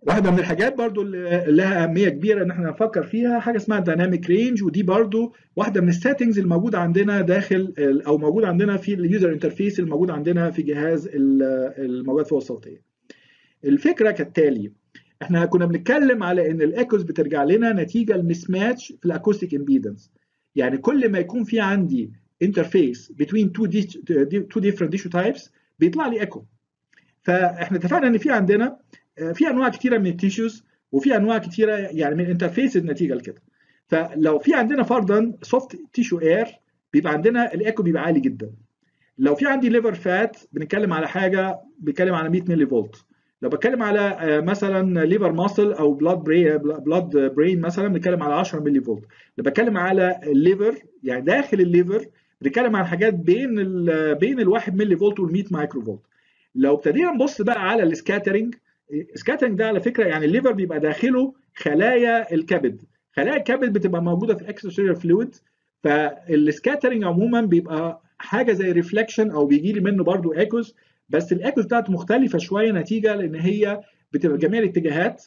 واحده من الحاجات برضو اللي لها اهميه كبيره ان احنا نفكر فيها حاجه اسمها دايناميك رينج ودي برضو واحده من السيتنجز الموجوده عندنا داخل او موجوده عندنا في اليوزر انترفيس الموجود عندنا في جهاز الموجات فوق الصوتيه الفكره كالتالي احنا كنا بنتكلم على ان الايكوز بترجع لنا نتيجه المس ماتش في الاكوستيك امبيدنس يعني كل ما يكون في عندي انترفيس بين تو تو ديفرنت تيشو تايبس بيطلع لي ايكو فاحنا اتفقنا ان في عندنا في انواع كثيره من التيشوز وفي انواع كثيره يعني من انترفيسز نتيجه لكده فلو في عندنا فرضا سوفت تيشو اير بيبقى عندنا الايكو بيبقى عالي جدا لو في عندي ليفر فات بنتكلم على حاجه بنتكلم على 100 ملي فولت لو بتكلم على مثلا ليفر ماسل او بلاد برين بلاد برين مثلا بنتكلم على 10 ملي فولت لو بتكلم على الليفر يعني داخل الليفر بنتكلم عن حاجات بين ال بين ال 1 ملي فولت وال 100 مايكرو فولت لو ابتدينا نبص بقى على السكاترنج السكاترنج ده على فكره يعني الليفر بيبقى داخله خلايا الكبد خلايا الكبد بتبقى موجوده في الاكسترا فلويد فالسكاترنج عموما بيبقى حاجه زي ريفلكشن او بيجي لي منه برضو ايكوز بس الايكوز بتاعته مختلفه شويه نتيجه لان هي بتبقى جميع الاتجاهات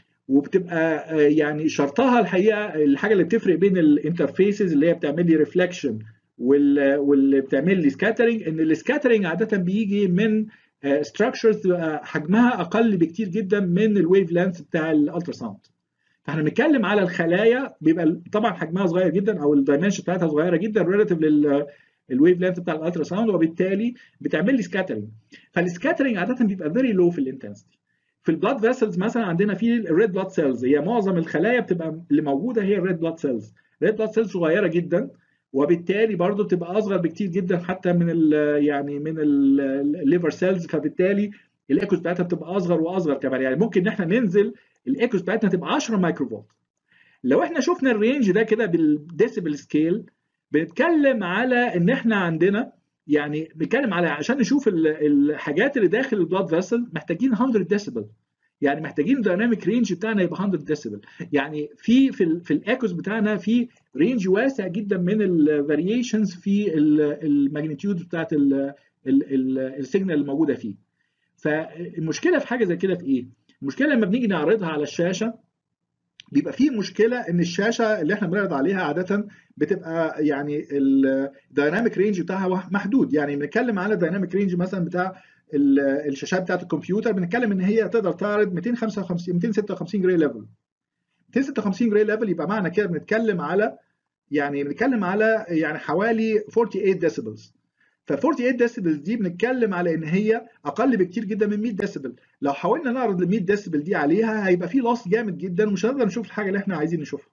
وبتبقى يعني شرطها الحقيقه الحاجه اللي بتفرق بين الانترفيسز اللي هي بتعمل لي ريفلكشن واللي بتعمل لي سكاترنج ان السكاترنج عاده بيجي من ستراكشرز حجمها اقل بكتير جدا من الويف لينث بتاع الالترا ساوند فاحنا بنتكلم على الخلايا بيبقى طبعا حجمها صغير جدا او الدايمنشن بتاعتها صغيره جدا ريلاتيف لل الويف لينث بتاع الالترا ساوند وبالتالي بتعمل لي سكاترنج فالسكاترنج عاده بيبقى فيري لو في الانتنسيتي في البلاد فيسلز مثلا عندنا في الريد بلاد سيلز هي معظم الخلايا بتبقى اللي موجوده هي الريد بلاد سيلز الريد بلاد سيلز صغيره جدا وبالتالي برضه بتبقى اصغر بكتير جدا حتى من ال يعني من الليفر سيلز فبالتالي الايكوز بتاعتها بتبقى اصغر واصغر كمان يعني ممكن ان احنا ننزل الايكوز بتاعتنا تبقى 10 مايكرو فولت لو احنا شفنا الرينج ده كده بالديسيبل سكيل بنتكلم على ان احنا عندنا يعني بنتكلم على عشان نشوف الحاجات اللي داخل البلاد فيسل محتاجين 100 ديسيبل يعني محتاجين الدايناميك رينج بتاعنا يبقى 100 ديسيبل يعني في في, ال في الايكوز بتاعنا في رينج واسع جدا من الفاريشنز في الماجنتيود بتاعت السيجنال الموجوده فيه فالمشكله في حاجه زي كده في ايه المشكله لما بنيجي نعرضها على الشاشه بيبقى في مشكله ان الشاشه اللي احنا بنعرض عليها عاده بتبقى يعني الدايناميك رينج بتاعها محدود يعني بنتكلم على الدايناميك رينج مثلا بتاع الشاشات بتاعت الكمبيوتر بنتكلم ان هي تقدر تعرض 255 256 جراي ليفل 256 جراي ليفل يبقى معنى كده بنتكلم على يعني بنتكلم على يعني حوالي 48 ديسيبلز ف 48 ديسيبل دي بنتكلم على ان هي اقل بكتير جدا من 100 ديسيبل لو حاولنا نعرض ال 100 ديسيبل دي عليها هيبقى في لوس جامد جدا ومش هنقدر نشوف الحاجه اللي احنا عايزين نشوفها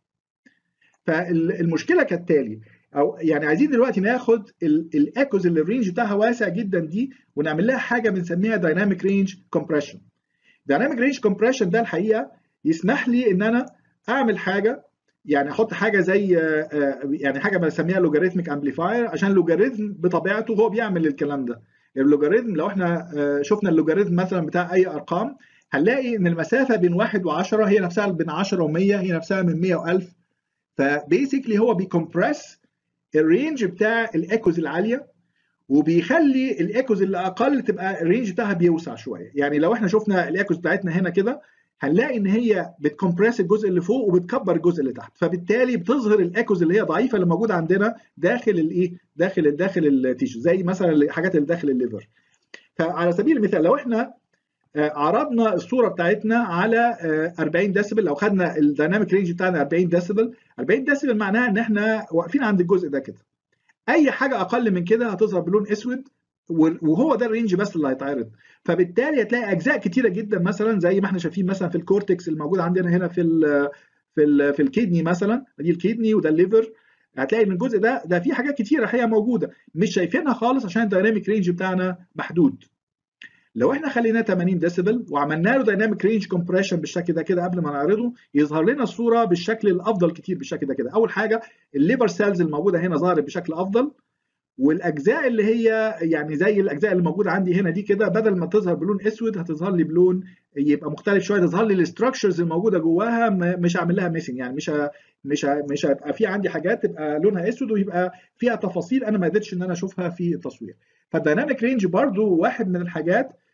فالمشكله كالتالي او يعني عايزين دلوقتي ناخد الايكوز اللي الرينج بتاعها واسع جدا دي ونعمل لها حاجه بنسميها دايناميك رينج كومبريشن دايناميك رينج كومبريشن ده الحقيقه يسمح لي ان انا اعمل حاجه يعني احط حاجه زي يعني حاجه بسميها لوجاريتميك امبليفاير عشان اللوجاريتم بطبيعته هو بيعمل الكلام ده اللوجاريتم لو احنا شفنا اللوجاريتم مثلا بتاع اي ارقام هنلاقي ان المسافه بين 1 و10 هي نفسها بين 10 و100 هي نفسها من 100 و1000 فبيسكلي هو بيكمبرس الرينج بتاع الايكوز العاليه وبيخلي الايكوز اللي اقل تبقى الرينج بتاعها بيوسع شويه يعني لو احنا شفنا الايكوز بتاعتنا هنا كده هنلاقي ان هي بتكمبرس الجزء اللي فوق وبتكبر الجزء اللي تحت فبالتالي بتظهر الايكوز اللي هي ضعيفه اللي موجوده عندنا داخل الايه داخل داخل التيشو زي مثلا الحاجات اللي داخل الليفر فعلى سبيل المثال لو احنا عرضنا الصوره بتاعتنا على 40 ديسيبل لو خدنا الدايناميك رينج بتاعنا 40 ديسيبل 40 ديسيبل معناها ان احنا واقفين عند الجزء ده كده اي حاجه اقل من كده هتظهر بلون اسود وهو ده الرينج بس اللي هيتعرض فبالتالي هتلاقي اجزاء كتيره جدا مثلا زي ما احنا شايفين مثلا في الكورتكس الموجود عندنا هنا في ال في ال في الكدني مثلا دي الكدني وده الليفر هتلاقي ان الجزء ده ده في حاجات كتيره الحقيقه موجوده مش شايفينها خالص عشان الدايناميك رينج بتاعنا محدود لو احنا خليناه 80 ديسيبل وعملنا له دايناميك رينج كومبريشن بالشكل ده كده قبل ما نعرضه يظهر لنا الصوره بالشكل الافضل كتير بالشكل ده كده اول حاجه الليفر سيلز الموجوده هنا ظهرت بشكل افضل والاجزاء اللي هي يعني زي الاجزاء اللي موجوده عندي هنا دي كده بدل ما تظهر بلون اسود هتظهر لي بلون يبقى مختلف شويه تظهر لي الاستراكشرز الموجوده جواها مش هعمل لها ميسنج يعني مش ه... مش ه... مش هيبقى في عندي حاجات تبقى لونها اسود ويبقى فيها تفاصيل انا ما قدرتش ان انا اشوفها في التصوير فالدايناميك رينج برضو واحد من الحاجات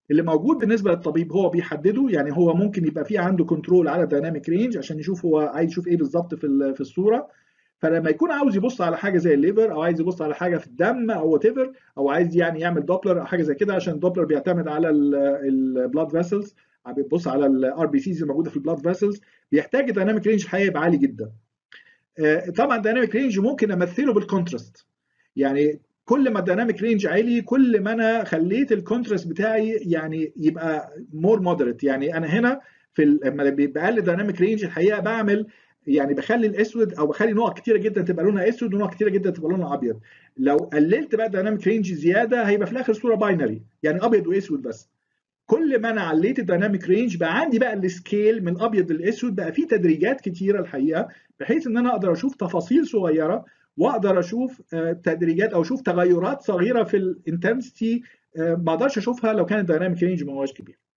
اللي موجود بالنسبه للطبيب هو بيحدده يعني هو ممكن يبقى في عنده كنترول على الدايناميك رينج عشان يشوف هو عايز يشوف ايه بالظبط في في الصوره فلما يكون عاوز يبص على حاجه زي الليفر او عايز يبص على حاجه في الدم او وات ايفر او عايز يعني يعمل دوبلر او حاجه زي كده عشان الدوبلر بيعتمد على البلاد فيسلز بيبص على الار بي سيز الموجوده في البلاد فيسلز بيحتاج الدايناميك رينج الحقيقه يبقى عالي جدا طبعا الدايناميك رينج ممكن امثله بالكونتراست يعني كل ما الدايناميك رينج عالي كل ما انا خليت الكونتراست بتاعي يعني يبقى مور مودريت يعني انا هنا في لما بقلل الدايناميك رينج الحقيقه بعمل يعني بخلي الاسود او بخلي نقط كتيره جدا تبقى لونها اسود ونقط كتيره جدا تبقى لونها ابيض لو قللت بقى الدايناميك رينج زياده هيبقى في الاخر صوره باينري يعني ابيض واسود بس كل ما انا عليت الدايناميك رينج بقى عندي بقى السكيل من الابيض للاسود بقى في تدريجات كتيره الحقيقه بحيث ان انا اقدر اشوف تفاصيل صغيره واقدر اشوف تدريجات او اشوف تغيرات صغيره في الانتنسيتي ما اقدرش اشوفها لو كان الدايناميك رينج ما هوش كبير